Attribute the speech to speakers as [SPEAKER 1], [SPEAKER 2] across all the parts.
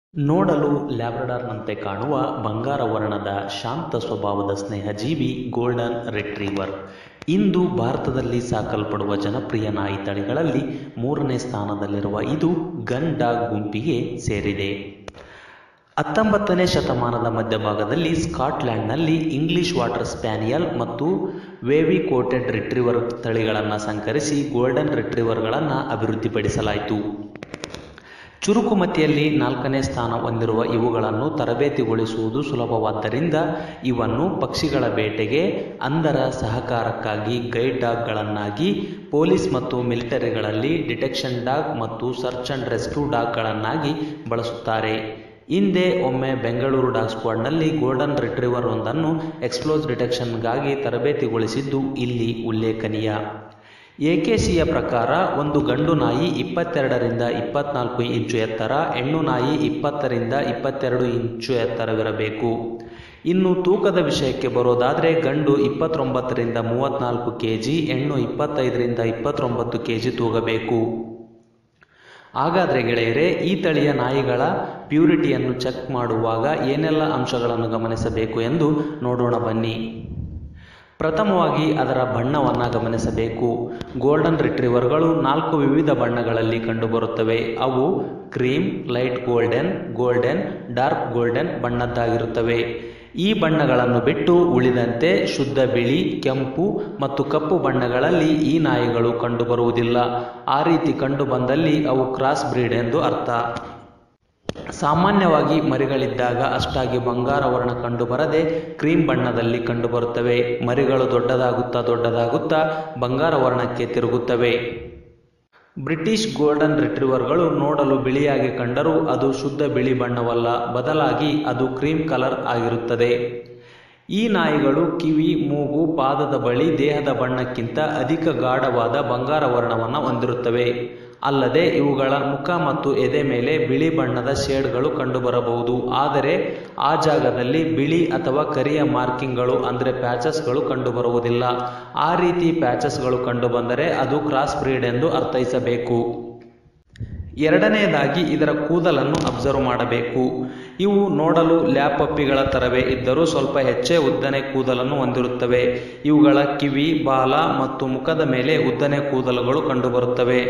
[SPEAKER 1] ನೋಡಲು ಲ್ಯಾಬ್ರಡಾರ್ನಂತೆ ಕಾಣುವ ಬಂಗಾರ ವರ್ಣದ ಶಾಂತ ಸ್ವಭಾವದ ಸ್ನೇಹಜೀವಿ ಗೋಲ್ಡನ್ ರಿಟ್ರೀವರ್ ಇಂದು ಭಾರತದಲ್ಲಿ ಸಾಕಲ್ಪಡುವ ಜನಪ್ರಿಯ ನಾಯಿ ತಳಿಗಳಲ್ಲಿ ಮೂರನೇ ಸ್ಥಾನದಲ್ಲಿರುವ ಇದು ಗನ್ ಡಾಗ್ ಗುಂಪಿಗೆ ಸೇರಿದೆ ಹತ್ತೊಂಬತ್ತನೇ ಶತಮಾನದ ಮಧ್ಯಭಾಗದಲ್ಲಿ ಸ್ಕಾಟ್ಲೆಂಡ್ನಲ್ಲಿ ಇಂಗ್ಲಿಷ್ ವಾಟರ್ ಸ್ಪ್ಯಾನಿಯಲ್ ಮತ್ತು ವೇವಿ ಕೋಟೆಡ್ ರಿಟ್ರೀವರ್ ತಳಿಗಳನ್ನು ಸಂಕರಿಸಿ ಗೋಲ್ಡನ್ ರಿಟ್ರೀವರ್ಗಳನ್ನು ಅಭಿವೃದ್ಧಿಪಡಿಸಲಾಯಿತು ಚುರುಕುಮತಿಯಲ್ಲಿ ನಾಲ್ಕನೇ ಸ್ಥಾನ ಹೊಂದಿರುವ ಇವುಗಳನ್ನು ತರಬೇತಿಗೊಳಿಸುವುದು ಸುಲಭವಾದ್ದರಿಂದ ಇವನ್ನು ಪಕ್ಷಿಗಳ ಬೇಟೆಗೆ ಅಂಧರ ಸಹಕಾರಕ್ಕಾಗಿ ಗೈಡ್ ಡಾಗ್ಗಳನ್ನಾಗಿ ಪೊಲೀಸ್ ಮತ್ತು ಮಿಲಿಟರಿಗಳಲ್ಲಿ ಡಿಟೆಕ್ಷನ್ ಡಾಗ್ ಮತ್ತು ಸರ್ಚ್ ಅಂಡ್ ರೆಸ್ಕ್ಯೂ ಡಾಗ್ಗಳನ್ನಾಗಿ ಬಳಸುತ್ತಾರೆ ಹಿಂದೆ ಒಮ್ಮೆ ಬೆಂಗಳೂರು ಡಾಗ್ ಸ್ಕ್ವಾಡ್ನಲ್ಲಿ ಗೋಲ್ಡನ್ ರಿಟ್ರೀವರ್ ಒಂದನ್ನು ಎಕ್ಸ್ಪ್ಲೋಸ್ ಡಿಟೆಕ್ಷನ್ಗಾಗಿ ತರಬೇತಿಗೊಳಿಸಿದ್ದು ಇಲ್ಲಿ ಉಲ್ಲೇಖನೀಯ ಎಕೆಸಿಯ ಪ್ರಕಾರ ಒಂದು ಗಂಡು ನಾಯಿ ಇಪ್ಪತ್ತೆರಡರಿಂದ ಇಪ್ಪತ್ನಾಲ್ಕು ಇಂಚು ಎತ್ತರ ಹೆಣ್ಣು ನಾಯಿ ಇಪ್ಪತ್ತರಿಂದ ಇಪ್ಪತ್ತೆರಡು ಇಂಚು ಎತ್ತರವಿರಬೇಕು ಇನ್ನು ತೂಕದ ವಿಷಯಕ್ಕೆ ಬರೋದಾದರೆ ಗಂಡು ಇಪ್ಪತ್ತೊಂಬತ್ತರಿಂದ ಮೂವತ್ತ್ನಾಲ್ಕು ಕೆ ಜಿ ಹೆಣ್ಣು ಇಪ್ಪತ್ತೈದರಿಂದ ಇಪ್ಪತ್ತೊಂಬತ್ತು ಕೆ ಜಿ ತೂಗಬೇಕು ಹಾಗಾದರೆ ಗೆಳೆಯರೇ ಈ ತಳಿಯ ನಾಯಿಗಳ ಪ್ಯೂರಿಟಿಯನ್ನು ಚೆಕ್ ಮಾಡುವಾಗ ಏನೆಲ್ಲ ಅಂಶಗಳನ್ನು ಗಮನಿಸಬೇಕು ಎಂದು ನೋಡೋಣ ಬನ್ನಿ ಪ್ರಥಮವಾಗಿ ಅದರ ಬಣ್ಣವನ್ನು ಗಮನಿಸಬೇಕು ಗೋಲ್ಡನ್ ರಿಟ್ರೀವರ್ಗಳು ನಾಲ್ಕು ವಿವಿಧ ಬಣ್ಣಗಳಲ್ಲಿ ಕಂಡುಬರುತ್ತವೆ ಅವು cream light golden golden dark golden ಬಣ್ಣದ್ದಾಗಿರುತ್ತವೆ ಈ ಬಣ್ಣಗಳನ್ನು ಬಿಟ್ಟು ಉಳಿದಂತೆ ಶುದ್ಧ ಬಿಳಿ ಕೆಂಪು ಮತ್ತು ಕಪ್ಪು ಬಣ್ಣಗಳಲ್ಲಿ ಈ ನಾಯಿಗಳು ಕಂಡುಬರುವುದಿಲ್ಲ ಆ ರೀತಿ ಕಂಡುಬಂದಲ್ಲಿ ಅವು ಕ್ರಾಸ್ ಬ್ರೀಡ್ ಎಂದು ಅರ್ಥ ಸಾಮಾನ್ಯವಾಗಿ ಮರಿಗಳಿದ್ದಾಗ ಅಷ್ಟಾಗಿ ಬಂಗಾರ ವರ್ಣ ಕಂಡುಬರದೆ ಕ್ರೀಮ್ ಬಣ್ಣದಲ್ಲಿ ಕಂಡುಬರುತ್ತವೆ ಮರಿಗಳು ದೊಡ್ಡದಾಗುತ್ತಾ ದೊಡ್ಡದಾಗುತ್ತಾ ಬಂಗಾರ ವರ್ಣಕ್ಕೆ ತಿರುಗುತ್ತವೆ ಬ್ರಿಟಿಷ್ ಗೋಲ್ಡನ್ ರಿಟ್ರೀವರ್ಗಳು ನೋಡಲು ಬಿಳಿಯಾಗಿ ಕಂಡರೂ ಅದು ಶುದ್ಧ ಬಿಳಿ ಬಣ್ಣವಲ್ಲ ಬದಲಾಗಿ ಅದು ಕ್ರೀಮ್ ಕಲರ್ ಆಗಿರುತ್ತದೆ ಈ ನಾಯಿಗಳು ಕಿವಿ ಮೂಗು ಪಾದದ ಬಳಿ ದೇಹದ ಬಣ್ಣಕ್ಕಿಂತ ಅಧಿಕ ಗಾಢವಾದ ಬಂಗಾರ ವರ್ಣವನ್ನು ಹೊಂದಿರುತ್ತವೆ ಅಲ್ಲದೆ ಇವುಗಳ ಮುಖ ಮತ್ತು ಎದೆ ಮೇಲೆ ಬಿಳಿ ಬಣ್ಣದ ಶೇಡ್ಗಳು ಕಂಡುಬರಬಹುದು ಆದರೆ ಆ ಜಾಗದಲ್ಲಿ ಬಿಳಿ ಅಥವಾ ಕರಿಯ ಮಾರ್ಕಿಂಗ್ಗಳು ಅಂದರೆ ಪ್ಯಾಚಸ್ಗಳು ಕಂಡುಬರುವುದಿಲ್ಲ ಆ ರೀತಿ ಪ್ಯಾಚಸ್ಗಳು ಕಂಡುಬಂದರೆ ಅದು ಕ್ರಾಸ್ ಬ್ರೀಡ್ ಎಂದು ಅರ್ಥೈಸಬೇಕು ಎರಡನೆಯದಾಗಿ ಇದರ ಕೂದಲನ್ನು ಅಬ್ಸರ್ವ್ ಮಾಡಬೇಕು ಇವು ನೋಡಲು ಲ್ಯಾಪ್ ಪಪ್ಪಿಗಳ ತರವೇ ಇದ್ದರೂ ಸ್ವಲ್ಪ ಹೆಚ್ಚೇ ಉದ್ದನೆ ಕೂದಲನ್ನು ಹೊಂದಿರುತ್ತವೆ ಇವುಗಳ ಕಿವಿ ಬಾಲ ಮತ್ತು ಮುಖದ ಮೇಲೆ ಉದ್ದನೆ ಕೂದಲುಗಳು ಕಂಡುಬರುತ್ತವೆ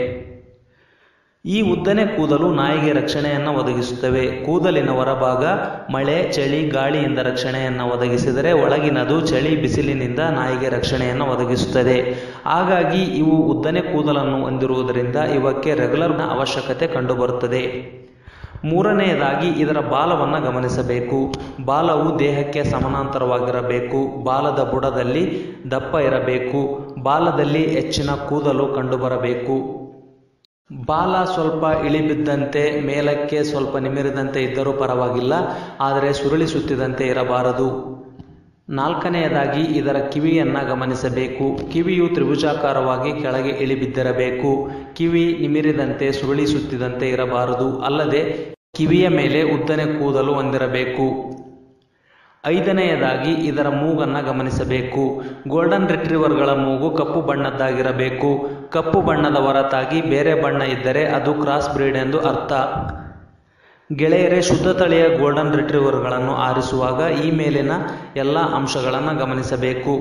[SPEAKER 1] ಈ ಉದ್ದನೆ ಕೂದಲು ನಾಯಿಗೆ ರಕ್ಷಣೆಯನ್ನು ಒದಗಿಸುತ್ತವೆ ಕೂದಲಿನ ಹೊರಭಾಗ ಮಳೆ ಚಳಿ ಗಾಳಿಯಿಂದ ರಕ್ಷಣೆಯನ್ನು ಒದಗಿಸಿದರೆ ಒಳಗಿನದು ಚಳಿ ಬಿಸಿಲಿನಿಂದ ನಾಯಿಗೆ ರಕ್ಷಣೆಯನ್ನು ಒದಗಿಸುತ್ತದೆ ಹಾಗಾಗಿ ಇವು ಉದ್ದನೆ ಕೂದಲನ್ನು ಹೊಂದಿರುವುದರಿಂದ ಇವಕ್ಕೆ ರೆಗ್ಯುಲರ್ನ ಅವಶ್ಯಕತೆ ಕಂಡುಬರುತ್ತದೆ ಮೂರನೆಯದಾಗಿ ಇದರ ಬಾಲವನ್ನು ಗಮನಿಸಬೇಕು ಬಾಲವು ದೇಹಕ್ಕೆ ಸಮಾನಾಂತರವಾಗಿರಬೇಕು ಬಾಲದ ಬುಡದಲ್ಲಿ ದಪ್ಪ ಇರಬೇಕು ಬಾಲದಲ್ಲಿ ಹೆಚ್ಚಿನ ಕೂದಲು ಕಂಡುಬರಬೇಕು ಬಾಲ ಸ್ವಲ್ಪ ಇಳಿಬಿದ್ದಂತೆ ಮೇಲಕ್ಕೆ ಸ್ವಲ್ಪ ನಿಮಿರಿದಂತೆ ಇದ್ದರೂ ಪರವಾಗಿಲ್ಲ ಆದರೆ ಸುರುಳಿ ಸುತ್ತಿದಂತೆ ಇರಬಾರದು ನಾಲ್ಕನೆಯದಾಗಿ ಇದರ ಕಿವಿಯನ್ನು ಗಮನಿಸಬೇಕು ಕಿವಿಯು ತ್ರಿಭುಜಾಕಾರವಾಗಿ ಕೆಳಗೆ ಇಳಿಬಿದ್ದಿರಬೇಕು ಕಿವಿ ನಿಮಿರಿದಂತೆ ಸುರುಳಿ ಸುತ್ತಿದಂತೆ ಇರಬಾರದು ಅಲ್ಲದೆ ಕಿವಿಯ ಮೇಲೆ ಉದ್ದನೆ ಕೂದಲು ಹೊಂದಿರಬೇಕು ಐದನೆಯದಾಗಿ ಇದರ ಮೂಗನ್ನು ಗಮನಿಸಬೇಕು ಗೋಲ್ಡನ್ ರಿಟ್ರೀವರ್ಗಳ ಮೂಗು ಕಪ್ಪು ಬಣ್ಣದ್ದಾಗಿರಬೇಕು ಕಪ್ಪು ಬಣ್ಣದ ಹೊರತಾಗಿ ಬೇರೆ ಬಣ್ಣ ಇದ್ದರೆ ಅದು ಕ್ರಾಸ್ ಬ್ರೀಡ್ ಎಂದು ಅರ್ಥ ಗೆಳೆಯರೇ ಶುದ್ಧ ತಳಿಯ ಗೋಲ್ಡನ್ ರಿಟ್ರೀವರ್ಗಳನ್ನು ಆರಿಸುವಾಗ ಈ ಮೇಲಿನ ಎಲ್ಲ ಅಂಶಗಳನ್ನು ಗಮನಿಸಬೇಕು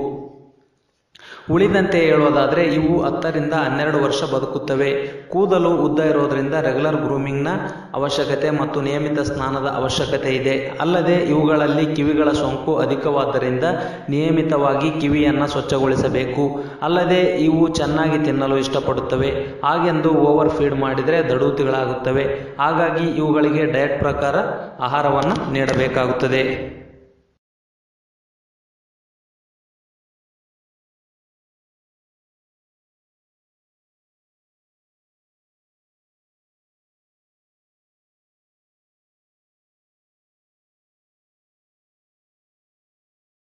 [SPEAKER 1] ಉಳಿದಂತೆ ಹೇಳೋದಾದರೆ ಇವು ಹತ್ತರಿಂದ ಹನ್ನೆರಡು ವರ್ಷ ಬದುಕುತ್ತವೆ ಕೂದಲು ಉದ್ದ ಇರೋದರಿಂದ ರೆಗ್ಯುಲರ್ ಗ್ರೂಮಿಂಗ್ನ ಅವಶ್ಯಕತೆ ಮತ್ತು ನಿಯಮಿತ ಸ್ನಾನದ ಅವಶ್ಯಕತೆ ಇದೆ ಅಲ್ಲದೆ ಇವುಗಳಲ್ಲಿ ಕಿವಿಗಳ ಸೋಂಕು ಅಧಿಕವಾದ್ದರಿಂದ ನಿಯಮಿತವಾಗಿ ಕಿವಿಯನ್ನು ಸ್ವಚ್ಛಗೊಳಿಸಬೇಕು ಅಲ್ಲದೆ ಇವು ಚೆನ್ನಾಗಿ ತಿನ್ನಲು ಇಷ್ಟಪಡುತ್ತವೆ ಹಾಗೆಂದು ಓವರ್ ಫೀಡ್ ಮಾಡಿದರೆ ದಡೂತಿಗಳಾಗುತ್ತವೆ ಹಾಗಾಗಿ ಇವುಗಳಿಗೆ ಡಯಟ್ ಪ್ರಕಾರ ಆಹಾರವನ್ನು ನೀಡಬೇಕಾಗುತ್ತದೆ